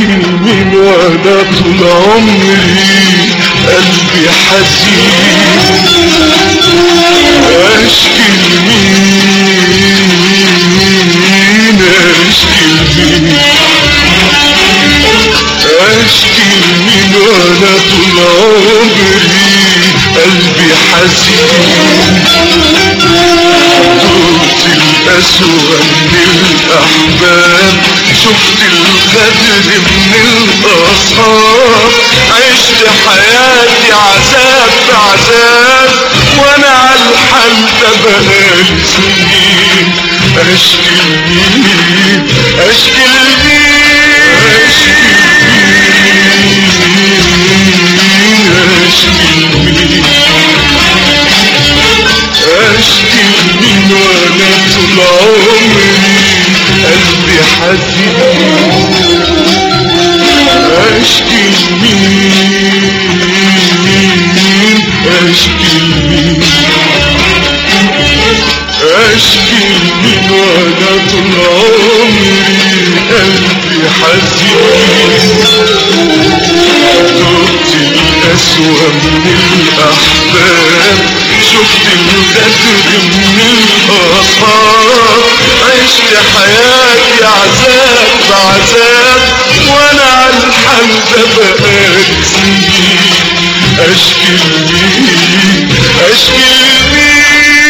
من وانا طول عمري قلبي حزين اشكي لمين اشكي لمين اشكي لمين وانا طول عمري قلبي حزين دوت الأسوأ من الأحباب شفت الغدر من الأصحاب عشت حياتي عذاب في عذاب وأنا على الحال ده بقالي سنين أشكي لمين أشكي لمين أشكي لمين أشكي لمين وأنا طول عمري قلبي حزين أشكي لمين أشكي لمين أشكي لمين وأنا طول عمري قلبي حزين دقت الأسوأ من الأحباب شفت الغدر من الأصحاب عشت حياتي عذاب بعذاب وأنا على الحال ده بقالي سنين أشكي لمين أشكي لمين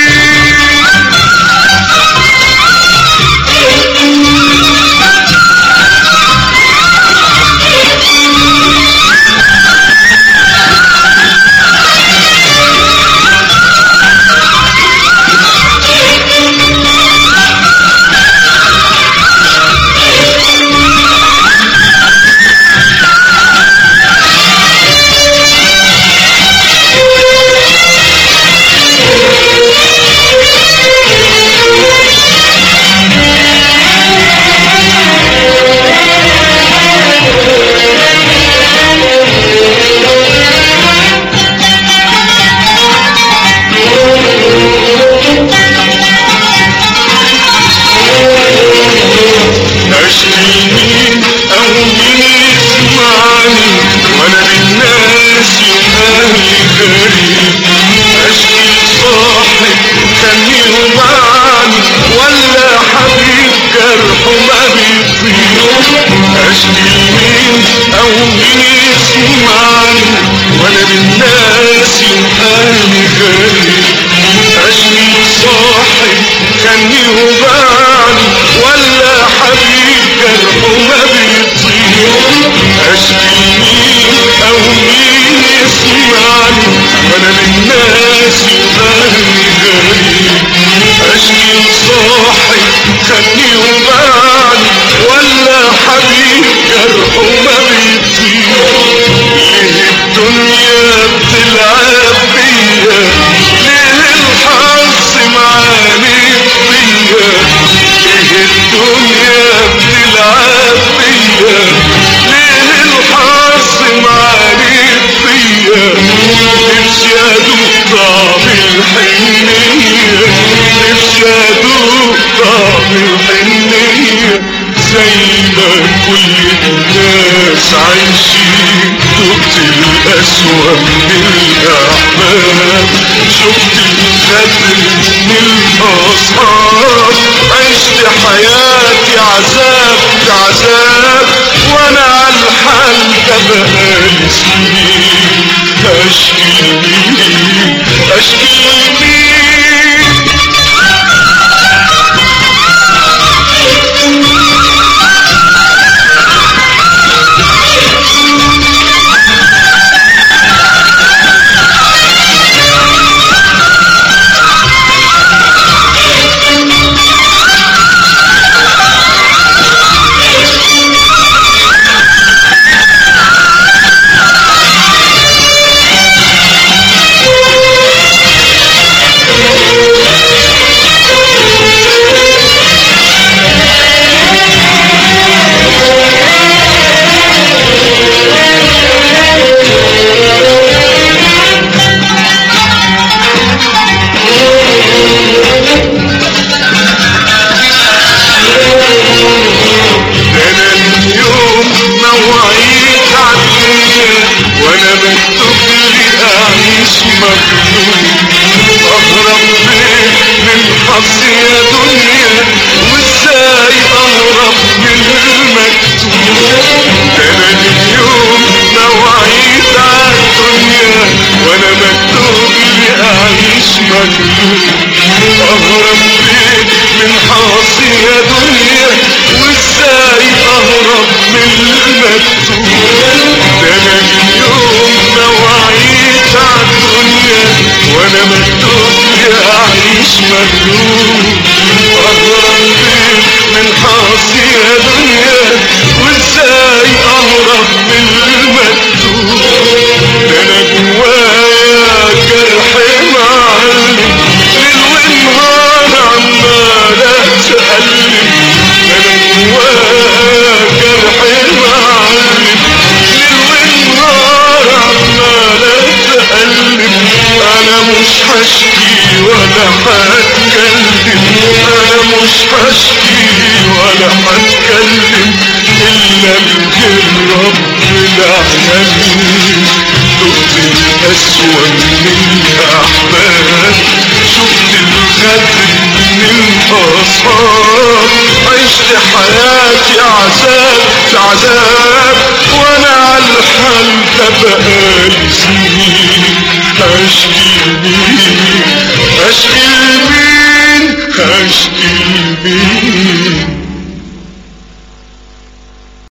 اشكي مين او مين يسمعني وانا بالناس يمالي غريب اشكي صاحب خليه يومعني ولا حبيب جرحه ما بيطير اشكي مين او مين يسمعني وانا بالناس يمالي غريب اشكي صاحب خليه يومعني ولا حبيب جرحه ما بيطير اشكي مين او مين يسمعني وانا للناس يباني غريب اشكي صاحب خليه يومعني ولا حبيب جرحه ما بيطير ليه الدنيا بتلعب بيا ليه الحظ معاني بيا ليه الدنيا بتلعب بيا ليه الحظ معاني بيا نفسي ادوق طعم الحنية نفسي ادوق طعم الحنية زي ما كل الناس عايشين دقت الأسوأ من الأحباب شفت الغدر من الأصحاب عشت حياتي عذاب في عذاب وأنا على الحال ده بقالي سنين أشكي لمين أشكي لمين المكتوب ده انا اليوم ما وعيت عالدنيا وانا مكتوب لي اعيش مغلوب اهرب فين من حظي يا دنيا وازاي اهرب من المكتوب ده انا جوايا جرح معلم ليل ونهار عمال اتألم ده انا جوايا جرح معلم ليل ونهار عمال اتألم انا مش هشكي ولا هتكلم انا مش هشكي ولا هتكلم الا من غير رب العالمين دقت الاسوأ من الاحباب شفت الغدر من الاصحاب عشت حياتي عذاب في عذاب وانا على الحال ده بقالي سنين اشكي لمين اشكي لمين اشكي لمين